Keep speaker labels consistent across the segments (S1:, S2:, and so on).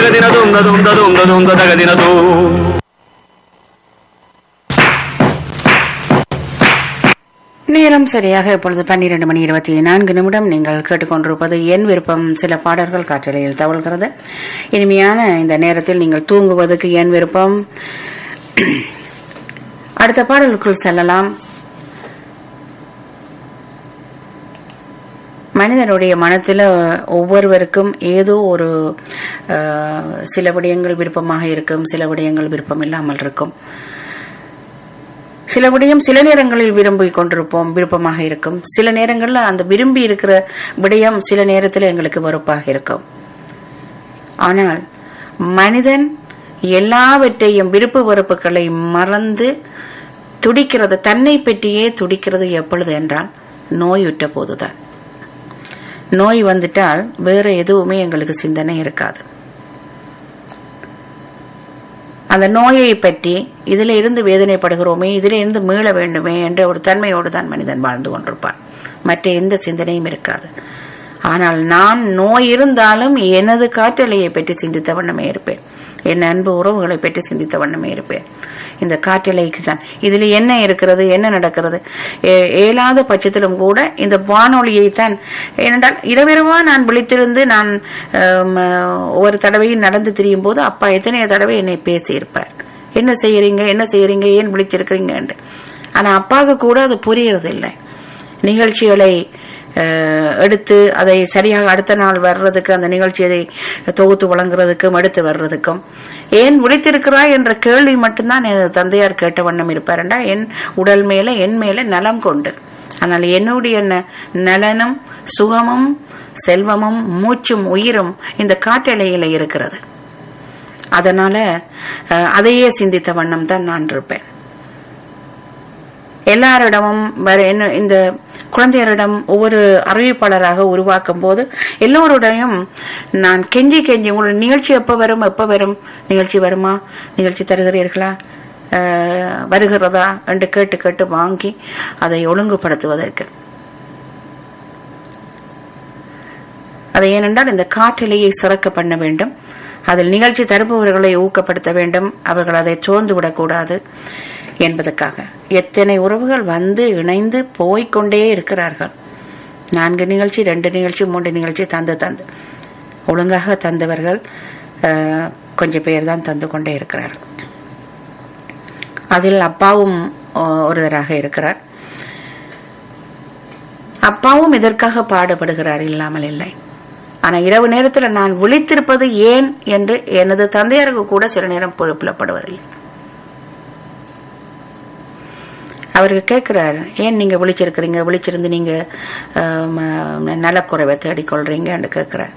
S1: தகதின தும் தும் தும் தும் தகதின தூ
S2: நேரம் சரியாக இப்பொழுது பன்னிரண்டு மணி இருபத்தி நான்கு நிமிடம் நீங்கள் கேட்டுக்கொண்டிருப்பது என் விருப்பம் சில பாடல்கள் காற்றலையில் தவழ்கிறது இனிமையான இந்த நேரத்தில் நீங்கள் தூங்குவதற்கு என் விருப்பம் அடுத்த பாடலுக்குள் செல்லலாம் மனிதனுடைய மனத்தில் ஒவ்வொருவருக்கும் ஏதோ ஒரு அஹ், சில விடயங்கள் விருப்பமாக இருக்கும் சில விடயங்கள் விருப்பம் இல்லாமல் இருக்கும் சில விடயம் சில நேரங்களில் விரும்பி கொண்டிருப்போம் விருப்பமாக இருக்கும் சில நேரங்களில் அந்த விரும்பி இருக்கிற விடயம் சில நேரத்தில் எங்களுக்கு வெறுப்பாக இருக்கும் ஆனால் மனிதன் எல்லாவற்றையும் விருப்பு வெறுப்புகளை மறந்து துடிக்கிறது தன்னை பற்றியே துடிக்கிறது எப்பொழுது என்றால் நோயுற்ற போதுதான் நோய் வந்துட்டால் வேற எதுவுமே எங்களுக்கு சிந்தனை இருக்காது அந்த நோயை பற்றி இதில் இருந்து வேதனைப்படுகிறோமே இதில் இருந்து மீள வேண்டுமே என்ற ஒரு தன்மையோடு தான் மனிதன் வாழ்ந்து கொண்டிருப்பான் மற்ற எந்த சிந்தனையும் இருக்காது ஆனால் நான் நோய் இருந்தாலும் எனது காற்றலையை பற்றி சிந்தித்த வண்ணமே இருப்பேன் என் அன்பு உறவுகளை பற்றி சிந்தித்த வண்ணமே இருப்பேன் இந்த காற்றலைக்கு தான் இதுல என்ன இருக்கிறது என்ன நடக்கிறது ஏ- இயலாத பட்சத்திலும் கூட இந்த வானொலியை தான் ஏனென்றால் இரவிரவா நான் விழித்திருந்து நான் ஆம், ஒவ்வொரு தடவையும் நடந்து திரியும் போது அப்பா எத்தனையோ தடவை என்னை பேசியிருப்பார் என்ன செய்யறீங்க என்ன செய்யறீங்க ஏன் விழிச்சிருக்கிறீங்க என்று ஆனா அப்பாவுக்கு கூட அது புரியறது இல்லை நிகழ்ச்சிகளை அஹ், எடுத்து அதை சரியாக அடுத்த நாள் வர்றதுக்கு அந்த நிகழ்ச்சியை தொகுத்து வழங்குறதுக்கும் எடுத்து வர்றதுக்கும் ஏன் விழித்திருக்கிறாய் என்ற கேள்வி மட்டும்தான் எனது தந்தையார் கேட்ட வண்ணம் இருப்பாருண்டா என் உடல் மேல என் மேல நலம் கொண்டு ஆனால் என்னுடைய ந- நலனும் சுகமும் செல்வமும் மூச்சும் உயிரும் இந்த காற்றலையில இருக்கிறது அதனால அஹ், அதையே சிந்தித்த வண்ணம் தான் நான் இருப்பேன் எல்லாரிடமும் வேற என்ன இந்த குழந்தையரிடம் ஒவ்வொரு அறிவிப்பாளராக உருவாக்கும் போது எல்லோருடையும் நான் கெஞ்சி கெஞ்சி உங்களோட நிகழ்ச்சி எப்ப வரும் எப்ப வரும் நிகழ்ச்சி வருமா நிகழ்ச்சி தருகிறீர்களா அஹ், வருகிறதா என்று கேட்டு கேட்டு வாங்கி அதை ஒழுங்குபடுத்துவதற்கு அது ஏனென்றால் இந்த காற்றிலேயே சிறக்க பண்ண வேண்டும் அதில் நிகழ்ச்சி தருபவர்களை ஊக்கப்படுத்த வேண்டும் அவர்கள் அதை சோர்ந்து விடக்கூடாது என்பதற்காக எத்தனை உறவுகள் வந்து இணைந்து போய்க்கொண்டே இருக்கிறார்கள் நான்கு நிகழ்ச்சி ரெண்டு நிகழ்ச்சி மூன்று நிகழ்ச்சி தந்து தந்து ஒழுங்காக தந்தவர்கள் அஹ், கொஞ்சம் பேர் தான் தந்து கொண்டே இருக்கிறார்கள் அதில் அப்பாவும் அஹ், ஒருவராக இருக்கிறார் அப்பாவும் இதற்காக பாடுபடுகிறார் இல்லாமல் இல்லை ஆனா இரவு நேரத்தில் நான் விழித்திருப்பது ஏன் என்று எனது தந்தையாருக்கு கூட சில நேரம் புல- புலப்படுவதில்லை அவருக்கு கேட்கிறார் ஏன் நீங்க விழிச்சிருக்கிறீங்க விழிச்சிருந்து நீங்க ஆம், ஆம், நலக்குறைவை தேடிக்கொள்றீங்க என்று கேட்கிறார்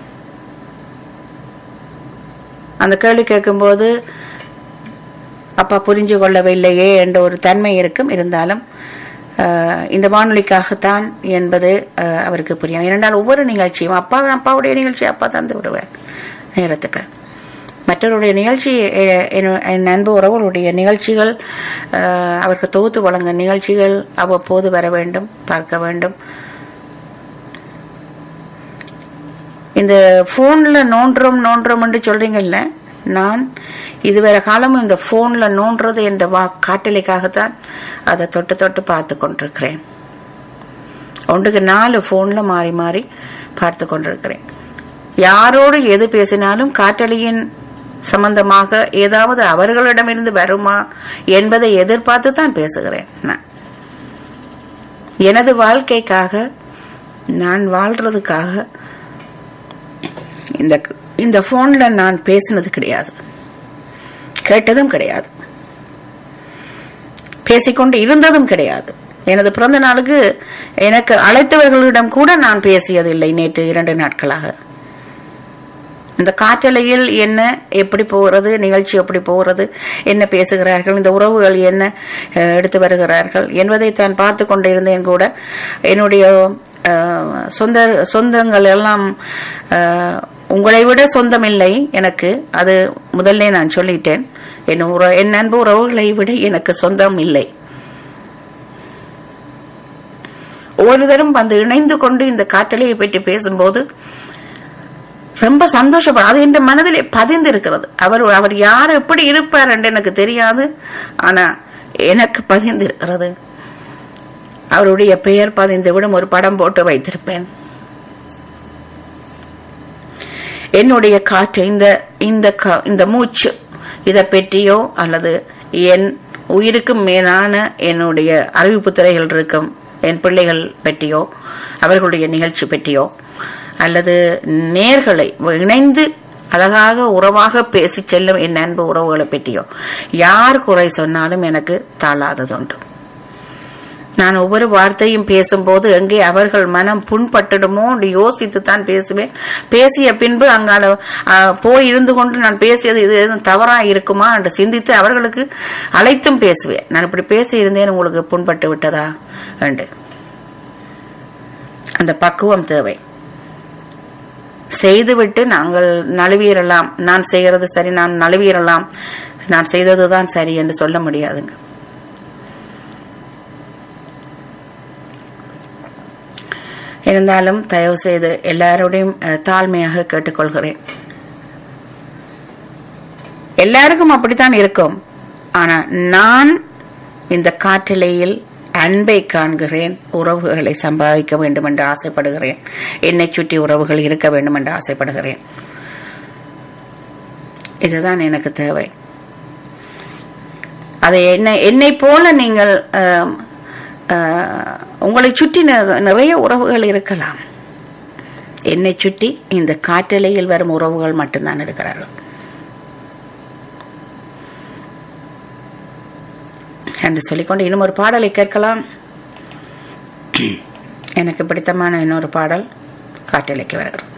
S2: அந்த கேள்வி கேட்கும்போது அப்பா புரிஞ்சு கொள்ளவில்லையே என்ற ஒரு தன்மை இருக்கும் இருந்தாலும் ஆஹ், இந்த வானொலிக்காகத்தான் என்பது ஆஹ், அவருக்கு புரியும் ஏனென்றால் ஒவ்வொரு நிகழ்ச்சியும் அப்பா அப்பாவுடைய நிகழ்ச்சி அப்பா தந்து விடுவார் நேரத்துக்கு மற்றவருடைய நிகழ்ச்சி எ- என் என் அன்பு உறவுகளுடைய நிகழ்ச்சிகள் ஆஹ், அவருக்கு தொகுத்து வழங்க நிகழ்ச்சிகள் அவ்வப்போது வர வேண்டும் பார்க்க வேண்டும் இந்த போன்ல நோண்டுறோம் நோண்டுறோம் என்று சொல்றீங்கல்ல நான் இதுவரை காலமும் இந்த போன்ல நோண்டுறது என்ற வா காட்டலைக்காகத்தான் அதை தொட்டு தொட்டு பார்த்து கொண்டிருக்கிறேன் ஒன்றுக்கு நாலு போன்ல மாறி மாறி பார்த்து கொண்டிருக்கிறேன் யாரோடு எது பேசினாலும் காற்றலையின் சம்பந்தமாக ஏதாவது அவர்களிடமிருந்து வருமா என்பதை எதிர்பார்த்து தான் பேசுகிறேன் நான் எனது வாழ்க்கைக்காக நான் வாழ்றதுக்காக இந்த இந்த போன்ல நான் பேசினது கிடையாது கேட்டதும் கிடையாது பேசிக்கொண்டு இருந்ததும் கிடையாது எனது பிறந்த நாளுக்கு எனக்கு அழைத்தவர்களிடம் கூட நான் பேசியதில்லை நேற்று இரண்டு நாட்களாக இந்த காற்றலையில் என்ன எப்படி போகிறது நிகழ்ச்சி எப்படி போகிறது என்ன பேசுகிறார்கள் இந்த உறவுகள் என்ன அஹ், எடுத்து வருகிறார்கள் என்பதை தான் பார்த்து கொண்டிருந்தேன் கூட என்னுடைய அஹ், சொந்த சொந்தங்கள் எல்லாம் அஹ், உங்களை விட சொந்தமில்லை எனக்கு அது முதல்ல நான் சொல்லிட்டேன் என் உற என் அன்பு உறவுகளை விட எனக்கு சொந்தம் இல்லை ஒவ்வொருத்தரும் வந்து இணைந்து கொண்டு இந்த காற்றலையை பற்றி பேசும்போது ரொம்ப சந்தோஷப்படும் அது என் மனதிலே பதிந்து இருக்கிறது அவர் அவர் யார் எப்படி இருப்பார் என்று எனக்கு தெரியாது ஆனா எனக்கு பதிந்து இருக்கிறது அவருடைய பெயர் பதிந்து விடும் ஒரு படம் போட்டு வைத்திருப்பேன் என்னுடைய காற்று இந்த இந்த கா- இந்த மூச்சு இதை பற்றியோ அல்லது என் உயிருக்கும் மேலான என்னுடைய அறிவிப்பு துறைகள் இருக்கும் என் பிள்ளைகள் பற்றியோ அவர்களுடைய நிகழ்ச்சி பற்றியோ அல்லது நேர்களை இணைந்து அழகாக உறவாக பேசி செல்லும் என் அன்பு உறவுகளை பற்றியோ யார் குறை சொன்னாலும் எனக்கு தாளாததுண்டு நான் ஒவ்வொரு வார்த்தையும் பேசும்போது எங்கே அவர்கள் மனம் புண்பட்டுடுமோ என்று யோசித்து தான் பேசுவேன் பேசிய பின்பு அங்கால ஆ, போய் இருந்து கொண்டு நான் பேசியது இது எதுவும் தவறா இருக்குமா என்று சிந்தித்து அவர்களுக்கு அழைத்தும் பேசுவேன் நான் இப்படி பேசி இருந்தேன் உங்களுக்கு புண்பட்டு விட்டதா என்று அந்த பக்குவம் தேவை செய்துவிட்டு நாங்கள் நழுவீரலாம் நான் செய்கிறது சரி நான் நழுவீரலாம் நான் செய்ததுதான் சரி என்று சொல்ல முடியாதுங்க இருந்தாலும் தயவு செய்து எல்லாரோடையும் அஹ், தாழ்மையாக கேட்டுக்கொள்கிறேன் எல்லாருக்கும் அப்படித்தான் இருக்கும் ஆனா நான் இந்த காற்றிலையில் அன்பை காண்கிறேன் உறவுகளை சம்பாதிக்க வேண்டும் என்று ஆசைப்படுகிறேன் என்னை சுற்றி உறவுகள் இருக்க வேண்டும் என்று ஆசைப்படுகிறேன் இதுதான் எனக்கு தேவை அதை என்னை என்னை போல நீங்கள் ஆம், ஆஹ், உங்களை சுற்றி நி- நிறைய உறவுகள் இருக்கலாம் என்னை சுற்றி இந்த காற்றலையில் வரும் உறவுகள் மட்டும்தான் இருக்கிறார்கள் என்று சொல்லிக்கொண்டு இன்னும் ஒரு பாடலை கேட்கலாம் எனக்கு பிடித்தமான இன்னொரு பாடல் காற்றலைக்கு வருகிறது